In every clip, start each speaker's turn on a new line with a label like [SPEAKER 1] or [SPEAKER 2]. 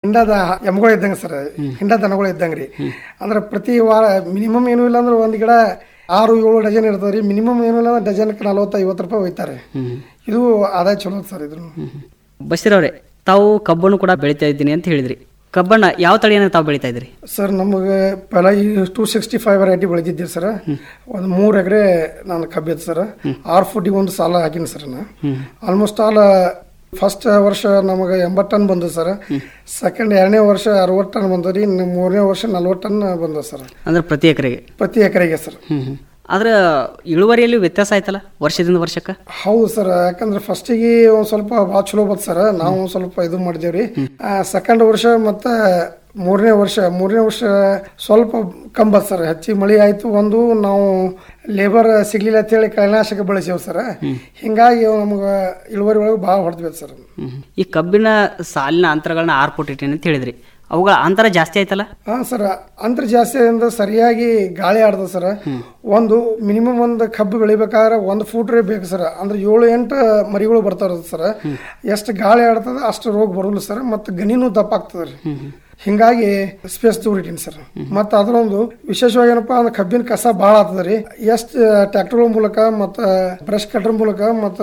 [SPEAKER 1] ಹಿಂಡದ ಎಮ್ಗಳು ಇದ್ದಂಗೆ ಸರ್ ಹಿಂಡ ದನಗಳು ಇದ್ದಂಗೆ ರೀ ಅಂದ್ರೆ ಪ್ರತಿ ವಾರ ಮಿನಿಮಮ್ ಏನೂ ಇಲ್ಲ ಅಂದ್ರೆ ಒಂದು ಗಿಡ ಆರು ಏಳು ಡಜನ್ ಇರ್ತದೆ ರೀ ಮಿನಿಮಮ್ ಏನೂ ಇಲ್ಲ ಅಂದ್ರೆ ಡಜನ್ಗೆ ನಲ್ವತ್ತು ಐವತ್ತು ರೂಪಾಯಿ ಹೋಯ್ತಾರೆ ಇದು ಆದಾಯ ಚಲೋ ಸರ್ ಇದ್ರು
[SPEAKER 2] ಬಶೀರವ್ರೆ ತಾವು ಕಬ್ಬನ್ನು ಕೂಡ ಬೆಳಿತಾ ಇದ್ದೀನಿ ಅಂತ ಹೇಳಿದ್ರಿ ಕಬ್ಬನ್ನ ಯಾವ ತಳಿಯನ್ನು ತಾವು ಬೆಳಿತಾ ಇದ್ರಿ
[SPEAKER 1] ಸರ್ ನಮಗೆ ಪೆಲ ಈ ಟೂ ಸಿಕ್ಸ್ಟಿ ಫೈವ್ ವೆರೈಟಿ ಬೆಳೆದಿದ್ದೀರಿ ಸರ್ ಒಂದು ಮೂರು ಎಕರೆ ನಾನು ಕಬ್ಬಿತ್ತು ಸರ್ ಆರು ಫುಟಿಗೆ ಒಂದು ಸಾಲ ಹಾಕಿನಿ ಸರ್ ನಾ ಆಲ್ಮೋಸ್ಟ್ ಆಲ್ ಫಸ್ಟ್ ವರ್ಷ ನಮಗೆ ಎಂಬತ್ತು ಟನ್ ಬಂದದ ಸರ್ ಸೆಕೆಂಡ್ ಎರಡನೇ ವರ್ಷ ಅರವತ್ತು ಟನ್ ಬಂದದ ರೀ ಇನ್ನು ಮೂರನೇ ವರ್ಷ ನಲ್ವತ್ತು ಟನ್ ಬಂದದ ಸರ್
[SPEAKER 2] ಅಂದ್ರೆ ಪ್ರತಿ ಎಕರೆಗೆ
[SPEAKER 1] ಪ್ರತಿ ಎಕರೆಗೆ ಸರ್
[SPEAKER 2] ಹ್ಮ್ ಹ್ಮ್. ಆದ್ರೆ ಇಳುವರಿಯಲ್ಲಿ ವ್ಯತ್ಯಾಸ ಆಯ್ತಲ್ಲ ವರ್ಷದಿಂದ ವರ್ಷಕ್ಕೆ
[SPEAKER 1] ಹೌದು ಸರ್ ಯಾಕಂದ್ರೆ ಫಸ್ಟಿಗೆ ಒಂದು ಸ್ವಲ್ಪ ಭಾಳ ಚಲೋ ಬಂತು ಸರ್ ನಾವು ಒಂದ್ ಸ್ವಲ್ಪ ಇದು ಮಾಡಿದೇವ್ರಿ ಸೆಕೆಂಡ್ ವರ್ಷ ಮತ್ತೆ ಮೂರನೇ ವರ್ಷ ಮೂರನೇ ವರ್ಷ ಸ್ವಲ್ಪ ಕಮ್ಮಿ ಬಂತು ಸರ್ ಹೆಚ್ಚಿಗೆ ಮಳೆ ಆಯ್ತು ಒಂದು ನಾವು ಲೇಬರ್ ಸಿಗ್ಲಿಲ್ಲ ಅಂತೇಳಿ ಕಳೆನಾಶಕ ಬಳಸೇವು ಸರ್ ಹಿಂಗಾಗಿ ನಮ್ಗೆ ಇಳುವರಿ ಒಳಗೆ ಭಾಳ ಹೊಡೆದ್ಬೇಕು ಸರ್
[SPEAKER 2] ಹ್ಮ್. ಈ ಕಬ್ಬಿನ ಸಾಲಿನ ಅಂತರಗಳನ್ನ ಆರು ಫುಟ್ ಇಟ್ಟಿನಿ ಅಂತ ಹೇಳಿದ್ರಿ ಅವುಗಳ ಅಂತರ ಜಾಸ್ತಿ ಆಯ್ತಲ್ಲ
[SPEAKER 1] ಹಾಂ ಸರ್ ಅಂತರ ಜಾಸ್ತಿ ಅಂದ್ರೆ ಸರಿಯಾಗಿ ಗಾಳಿ ಆಡ್ತದೆ ಸರ್ ಒಂದು ಮಿನಿಮಮ್ ಒಂದು ಕಬ್ಬು ಬೆಳಿಬೇಕಾದ್ರೆ ಒಂದು ಫೂಟ್ ಬೇಕು ಸರ್ ಅಂದ್ರೆ ಏಳು ಎಂಟು ಮರಿಗಳು ಬರ್ತಾರ ಸರ್ ಎಷ್ಟು ಗಾಳಿ ಆಡ್ತದ ಅಷ್ಟು ರೋಗ ಬರೋಲ್ಲ ಸರ್ ಮತ್ತು ಗನಿನೂ ದಪ್ಪ ಆಗ್ತದೆ ರೀ ಹಿಂಗಾಗಿ ಸ್ಪೇಸ್ ದೂರಿಟೀನಿ ಸರ್ ಮತ್ತು ಅದರೊಂದು ವಿಶೇಷವಾಗಿ ಏನಪ್ಪಾ ಅಂದ್ರೆ ಕಬ್ಬಿನ ಕಸ ಭಾಳ ಆಗ್ತದೆ ರೀ ಎಷ್ಟು ಟ್ರ್ಯಾಕ್ಟರ್ ಮೂಲಕ ಮತ್ತು ಬ್ರಷ್ ಕಟರ್ ಮೂಲಕ ಮತ್ತು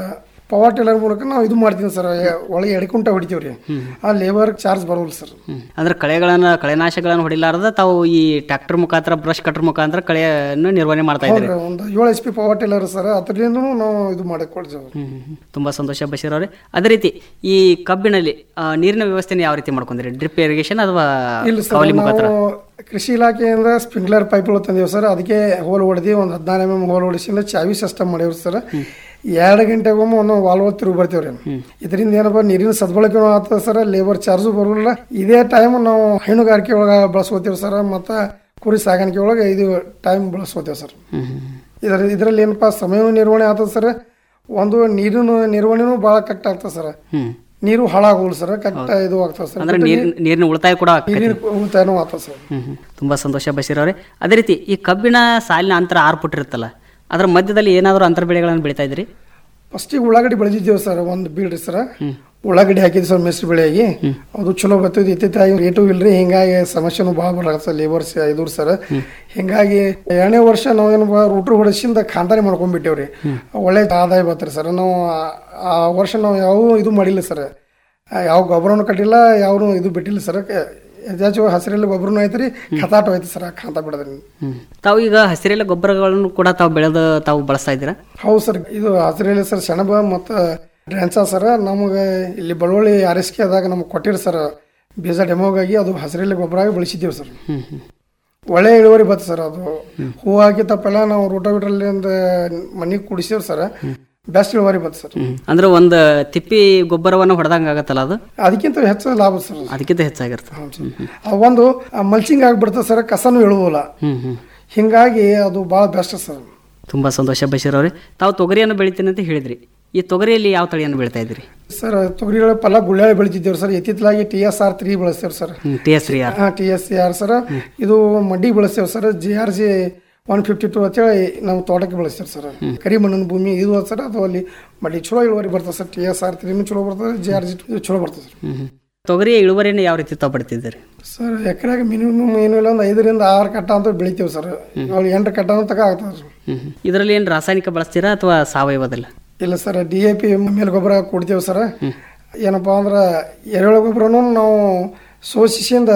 [SPEAKER 1] ಪವರ್ ಟಿಲ್ಲರ್ ಮೂಲಕ ನಾವು ಇದು ಮಾಡ್ತೀವಿ ಸರ್ ಒಳಗೆ ಎಡ್ಕೊಂಟ ಹೊಡಿತೀವಿ ರೀ ಆ ಲೇಬರ್ ಚಾರ್ಜ್ ಬರೋಲ್ಲ ಸರ್
[SPEAKER 2] ಹ್ಮ್. ಅಂದ್ರೆ ಕಳೆಗಳನ್ನ ಕಳೆನಾಶಕಗಳನ್ನ ಹೊಡಿಲಾರ್ದ ತಾವು ಈ ಟ್ರ್ಯಾಕ್ಟರ್ ಮುಖಾಂತರ ಬ್ರಷ್ ಕಟ್ರ್ ಮುಖಾಂತರ ಕಳೆಯನ್ನು ನಿರ್ವಹಣೆ ಮಾಡ್ತಾ ಇದ್ರಿ
[SPEAKER 1] ಹೌದ್ರಿ, ಒಂದು ಏಳು H P power tiller sir ಅದರಿಂದ ನಾವು ಇದು ಮಾಡಿಕೊಳ್ತೀವಿ
[SPEAKER 2] ಹ್ಮ್, ಹ್ಮ್, ಹ್ಮ್. ತುಂಬಾ ಸಂತೋಷ ಬಶೀರ್ ಅವರೇ ಅದೇ ರೀತಿ ಈ ಕಬ್ಬಿನಲ್ಲಿ ಆ, ನೀರಿನ ವ್ಯವಸ್ಥೆನ ಯಾವ ರೀತಿ ಮಾಡ್ಕೊಂಡ್ರಿ ಡ್ರಿಪ್ ಇರಿಗೇಷನ್ ಅಥವಾ
[SPEAKER 1] ಇಲ್ಲ ಸರ್
[SPEAKER 2] ಕವಲಿ ಮುಖಾಂತರ
[SPEAKER 1] ನಾವು ಕೃಷಿ ಇಲಾಖೆಯಿಂದ ಸ್ಪ್ರಿಂಕ್ಲರ್ ಪೈಪ್ಗಳು ತಂದೀವಿ ಸರ್ ಅದಕ್ಕೆ ಹೋಲ್ ಹೊಡೆದಿ ಒಂದು ಹದಿನಾರು ಎಮ್ ಎಮ್ ಹೋಲ್ ಹೊಡಿಸಿಂದ ಚಾವಿ ಸಿಸ್ಟಮ್ ಮಾಡೀವಿ ಸರ್ ಎರಡು ಗಂಟೆಗೊಮ್ಮೆ ಒಂದೊಂದು ವಾಲ್ವ ತಿರುಗಿ ಬರ್ತೀವಿ ರೀ ಇದರಿಂದ ಏನಪ್ಪ ನೀರಿನ ಸದ್ಬಳಕೆ ಆಗ್ತದೆ ಸರ್ ಲೇಬರ್ ಚಾರ್ಜು ಬರೋಲ್ಲ ಇದೇ ಟೈಮ್ ನಾವು ಹೈನುಗಾರಿಕೆ ಒಳಗೆ ಬಳಸ್ಕೋತೀವಿ ಸರ್ ಮತ್ತು ಕುರಿ ಸಾಗಾಣಿಕೆ ಒಳಗೆ ಇದು ಟೈಮ್ ಬಳಸ್ಕೋತೀವಿ ಸರ್ ಇದರ ಇದರಲ್ಲಿ ಏನಪ್ಪ ಸಮಯ ನಿರ್ವಹಣೆ ಆಗ್ತದೆ ಸರ್ ಒಂದು ನೀರಿನ ನಿರ್ವಹಣೆನೂ ಭಾಳ ಕರೆಕ್ಟ್ ಆಗ್ತದೆ ಸರ್
[SPEAKER 2] ಹ್ಮ್
[SPEAKER 1] ನೀರು ಹಾಳಾಗೋಲ್ಲ ಸರ್ ಕರೆಕ್ಟ್ ಇದು ಆಗ್ತದೆ ಸರ್
[SPEAKER 2] ಅಂದ್ರೆ ನೀರ್ ನೀರಿನ ಉಳಿತಾಯ ಕೂಡ ಆಗ್ತದೆ
[SPEAKER 1] ನೀರಿನ ಉಳಿತಾಯನೂ ಆಗ್ತದೆ ಸರ್
[SPEAKER 2] ಹ್ಮ್ ಹ್ಮ್. ತುಂಬಾ ಸಂತೋಷ ಬಶೀರ್ ಅವರೇ ಅದೇ ರೀತಿ ಈ ಕಬ್ಬಿನ ಸಾಲಿನ ಅಂತರ ಆರು ಫುಟ್ ಇರುತ್ತಲ್ಲ ಅದರ ಮಧ್ಯದಲ್ಲಿ ಏನಾದರೂ ಅಂತರ ಬೆಳೆಗಳನ್ನು ಬೆಳಿತಾ ಇದ್ರಿ
[SPEAKER 1] ಫಸ್ಟಿಗೆ ಉಳ್ಳಾಗಡ್ಡಿ ಬೆಳೆದಿದ್ದೇವೆ ಸರ್ ಒಂದು ಬೀಳ್ರಿ ಸರ್ ಉಳ್ಳಾಗಡ್ಡಿ ಹಾಕಿದ್ವಿ ಸರ್ ಮೆಸ್ರಿ ಬೆಳೆಯಾಗಿ ಅದು ಚಲೋ ಬರ್ತದೆ ಇತ್ತಿತ್ತಾಗಿ ರೇಟು ಇಲ್ರಿ ಹಿಂಗಾಗಿ ಸಮಸ್ಯೆನೂ ಭಾಳ ಬರತ್ತೆ ಸರ್ ಲೇಬರ್ಸ್ ಇದು ಸರ್ ಹಿಂಗಾಗಿ ಎರಡನೇ ವರ್ಷ ನಾವು ಏನು ರೂಟ್ರ್ ಹೊಡೆಸಿಂದ ಖಾಂತಾನೆ ಮಾಡ್ಕೊಂಡ್ಬಿಟ್ಟೇವ್ರಿ ಒಳ್ಳೆ ಆದಾಯ ಬರ್ತರಿ ಸರ್ ನಾವು ಆ- ಆ ವರ್ಷ ನಾವು ಯಾವ ಇದು ಮಾಡಿಲ್ಲ ಸರ್ ಯಾವ ಗೊಬ್ಬರನು ಕಟ್ಟಿಲ್ಲ ಯಾವನು ಇದು ಬಿಟ್ಟಿಲ್ಲ ಸರ್ ಹೆಚ್ಚು ಹಸಿರಲ್ಲಿ ಗೊಬ್ಬರನು ಐತ್ರಿ ಖತಾಟು ಐತಿ ಸರ್ ಆ ಖಾಂತ ಬಿಡೋದ್ರಿಂದ
[SPEAKER 2] ತಾವು ಈಗ ಹಸಿರೆಲೆ ಗೊಬ್ಬರಗಳನ್ನು ಕೂಡ ತಾವು ಬೆಳೆದು ತಾವು ಬಳಸ್ತಾ ಇದ್ದೀರಾ
[SPEAKER 1] ಹೌದು ಸರ್ ಇದು ಹಸಿರೆಲೆ ಸರ್ ಸೆಣಬ ಮತ್ತು ಡ್ಯಾನ್ಸ ಸರ್ ನಮಗೆ ಇಲ್ಲಿ ಬಳ್ಳೊಳ್ಳಿ ಆರ್ ಎಸ್ ಕೆ ಆದಾಗ ನಮ್ಗೆ ಕೊಟ್ಟಿರಿ ಸರ್ ಬೀಜ ಡೆಮೋಗಾಗಿ ಅದು ಹಸಿರೆಲೆ ಗೊಬ್ಬರ ಆಗಿ ಬಳಸಿದ್ದೀವಿ ಸರ್
[SPEAKER 2] ಹ್ಮ್ ಹ್ಮ್
[SPEAKER 1] ಒಳ್ಳೆ ಇಳುವರಿ ಬತ್ತು ಸರ್ ಅದು ಹೂ ಹಾಕಿ ತಪ್ಪೆಲ್ಲ ನಾವು ರೋಟೋವಿಟ್ರಲ್ಲಿ ಮನೆಗೆ ಕುಡಿಸಿವ್ರಿ ಸರ್ ಬೆಸ್ಟ್ ಇಳುವರಿ ಬತ್ತು ಸರ್
[SPEAKER 2] ಹ್ಮ್. ಅಂದ್ರೆ ಒಂದು ತಿಪ್ಪಿ ಗೊಬ್ಬರವನ್ನು ಹೊಡೆದಂಗೆ ಆಗತ್ತಲ್ಲ ಅದು
[SPEAKER 1] ಅದಕ್ಕಿಂತ ಹೆಚ್ಚು ಲಾಭ ಸರ್ ಅದು.
[SPEAKER 2] ಅದಕ್ಕಿಂತ ಹೆಚ್ಚಾಗಿರ್ತದೆ
[SPEAKER 1] ಹೌದು ಸರ್. ಅದು ಒಂದು ಮಲ್ಚಿಂಗ್ ಆಗಿಬಿಡ್ತದೆ ಸರ್ ಕಸನೂ ಇಳುವಲ್ಲ
[SPEAKER 2] ಹ್ಮ್ ಹ್ಮ್
[SPEAKER 1] ಹಿಂಗಾಗಿ ಅದು ಭಾಳ ಬೆಸ್ಟ್ ಸರ್
[SPEAKER 2] ತುಂಬಾ ಸಂತೋಷ ಬಶೀರ್ ಅವರೇ ತಾವು ತೊಗರಿಯನ್ನು ಬೆಳಿತೀನಿ ಅಂತ ಹೇಳಿದ್ರಿ ಈ ತೊಗರಿಯಲ್ಲಿ ಯಾವ ತಳಿಯನ್ನು ಬೆಳಿತಾ ಇದ್ರಿ
[SPEAKER 1] ಸರ್ ತೊಗರಿಗಳ ಪಲ್ಲ ಗುಳ್ಳೆ ಬೆಳಿತಿದ್ದೇವ್ರಿ ಸರ್ ಇತ್ತಿತ್ತಲಾಗಿ ಟಿ ಎಸ್ ಆರ್ ತ್ರೀ ಬಳಸ್ತೇವೆ ಸರ್
[SPEAKER 2] ಟಿ ಎಸ್ ರೀ R
[SPEAKER 1] T S C R sir ಇದು ಮಡ್ಡಿಗೆ ಬಳಸ್ತೇವೆ sir G R G one fifty two ಅಂತೇಳಿ ನಾವು ತೋಟಕ್ಕೆ ಬಳಸ್ತೇವೆ ಸರ್ ಕರಿ ಮಣ್ಣಿನ ಭೂಮಿ ಇದು ಅದ ಸರ್ ಅದು ಅಲ್ಲಿ ಮಡ್ಡಿ ಚಲೋ ಇಳುವರಿ ಬರ್ತದೆ ಸರ್ ಟಿ ಎಸ್ ಆರ್ ತ್ರೀನು ಚಲೋ ಬರ್ತದೆ ಜಿ ಆರ್ ಜಿ ಚಲೋ ಬರ್ತದೆ ಸರ್
[SPEAKER 2] ಹ್ಮ್ ಹ್ಮ್. ತೊಗರಿಯ ಇಳುವರಿಯನ್ನು ಯಾವ ರೀತಿ ತಾವು ಪಡ್ತಿದ್ದೀರಿ
[SPEAKER 1] ಸರ್ ಎಕರೆಗೆ ಮಿನಿಮಮ್ ಏನೂ ಇಲ್ಲ ಒಂದು ಐದರಿಂದ ಆರು ಕಟ್ಟ ಅಂತ ಬೆಳಿತೀವಿ ಸರ್ ಅವ್ರು ಎಂಟು ಕಟ್ಟ ತಕ ಆಗ್ತದೆ ಸರ್
[SPEAKER 2] ಹ್ಮ್ ಹ್ಮ್. ಇದರಲ್ಲಿ ಏನು ರಾಸಾಯನಿಕ ಬಳಸ್ತೀರಾ ಅಥವಾ ಸಾವಯವದಲ್ಲ
[SPEAKER 1] ಇಲ್ಲ ಸರ್ ಡಿ ಎ ಪಿ ಮೇಲೆ ಗೊಬ್ಬರ ಕೊಡ್ತೇವೆ ಸರ್ ಏನಪ್ಪ ಅಂದ್ರೆ ಎರೆಹುಳ ಗೊಬ್ಬರನು ನಾವು ಸೋಸಿಸಿಂದ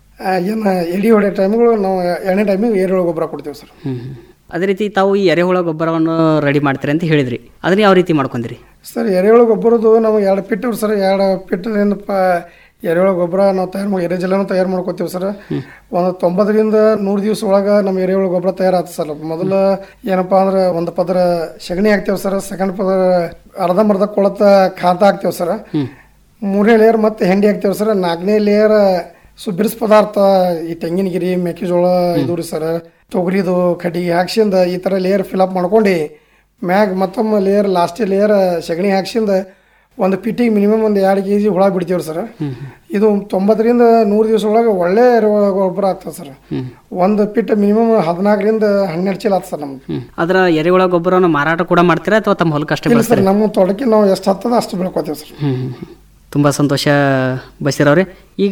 [SPEAKER 1] ಏನು ಎಡಿ ಹೊಡೆಯೋ ಟೈಮ್ಗಳು ನಾವು ಎರಡನೇ ಟೈಮಿಗೆ ಎರೆಹುಳ ಗೊಬ್ಬರ ಕೊಡ್ತೇವೆ ಸರ್
[SPEAKER 2] ಹ್ಮ್ ಹ್ಮ್. ಅದೇ ರೀತಿ ತಾವು ಈ ಎರೆಹುಳ ಗೊಬ್ಬರವನ್ನು ರೆಡಿ ಮಾಡ್ತೀರಿ ಅಂತ ಹೇಳಿದ್ರಿ ಅದನ್ನ ಯಾವ ರೀತಿ ಮಾಡ್ಕೊಂಡ್ರಿ
[SPEAKER 1] ಸರ್ ಎರೆಹುಳ ಗೊಬ್ಬರದ್ದು ನಾವು ಎರಡು ಪಿಟ್ ಸರ್ ಎರಡು ಪಿಟ್ಟಿಂದ ಪ ಎರೆಹುಳ ಗೊಬ್ಬರ ನಾವು ತಯಾರು ಮಾಡಿ ಎರೆಜಲನು ತಯಾರು ಮಾಡ್ಕೋತೀವಿ ಸರ್ ಒಂದು ತೊಂಬತ್ತರಿಂದ ನೂರು ದಿವಸ ಒಳಗೆ ನಮ್ಮ ಎರೆಹುಳ ಗೊಬ್ಬರ ತಯಾರಾಗ್ತದೆ ಸರ್ ಮೊದಲು ಏನಪ್ಪಾ ಅಂದ್ರೆ ಒಂದು ಪದರ ಸಗಣಿ ಹಾಕ್ತೇವೆ ಸರ್ ಸೆಕೆಂಡ್ ಪದರ ಅರ್ಧಂಬರ್ಧ ಕೊಳತ ಖಾತ ಹಾಕ್ತೇವೆ ಸರ್ ಮೂರನೇ ಲೇಯರ್ ಮತ್ತೆ ಹೆಂಡಿ ಹಾಕ್ತೇವೆ ಸರ್ ನಾಲ್ಕನೇ ಲೇಯರ್ ಸೊ ಬಿರ್ಸ್ ಪದಾರ್ಥ ಈ ತೆಂಗಿನಗಿರಿ ಮೆಕ್ಕೆಜೋಳ ಇದು ರೀ ಸರ್ ತೊಗರಿದು ಕಟ್ಟಿಗೆ ಹಾಕ್ಸಿಂದ ಈ ಥರ ಲೇಯರ್ ಫಿಲಪ್ ಮಾಡ್ಕೊಂಡು ಮ್ಯಾಗ ಮತ್ತೊಮ್ಮೆ ಲೇಯರ್ ಲಾಸ್ಟ್ ಲೇಯರ್ ಸಗಣಿ ಹಾಕ್ಸಿಂದ ಒಂದು ಪಿಟ್ಟಿಗೆ ಮಿನಿಮಮ್ ಒಂದು ಎರಡು ಕೆ ಜಿ ಹುಳ ಬಿಡ್ತೀವ್ರಿ ಸರ್ ಇದು ತೊಂಬತ್ತರಿಂದ ನೂರು ದಿವಸ ಒಳಗೆ ಒಳ್ಳೆ ಎರೆಹುಳ ಗೊಬ್ಬರ ಆಗ್ತದೆ ಸರ್ ಒಂದು ಪಿಟ್ ಮಿನಿಮಮ್ ಹದಿನಾಲ್ಕರಿಂದ ಹನ್ನೆರಡು ಚೀಲ ಆಗ್ತದೆ ಸರ್ ನಮ್ಗೆ
[SPEAKER 2] ಹ್ಮ್. ಅದರ ಎರೆಹುಳ ಗೊಬ್ಬರವನ್ನು ಮಾರಾಟ ಕೂಡ ಮಾಡ್ತೀರಾ ಅಥವಾ ತಮ್ಮ ಹೊಲಕ್ಕೆ ಅಷ್ಟೇ
[SPEAKER 1] ಇಲ್ಲ
[SPEAKER 2] ಬಳಸ್ತೀರಾ
[SPEAKER 1] ಸರ್ ನಮ್ಮ ತೋಟಕ್ಕೆ ನಾವು ಎಷ್ಟು ಹತ್ತದ ಅಷ್ಟು ಬೆಳ್ಕೊತೀವಿ ಸರ್
[SPEAKER 2] ಹ್ಮ್ ಹ್ಮ್, ಹ್ಮ್. ತುಂಬಾ ಸಂತೋಷ ಬಶೀರ್ ಅವರೇ ಈಗ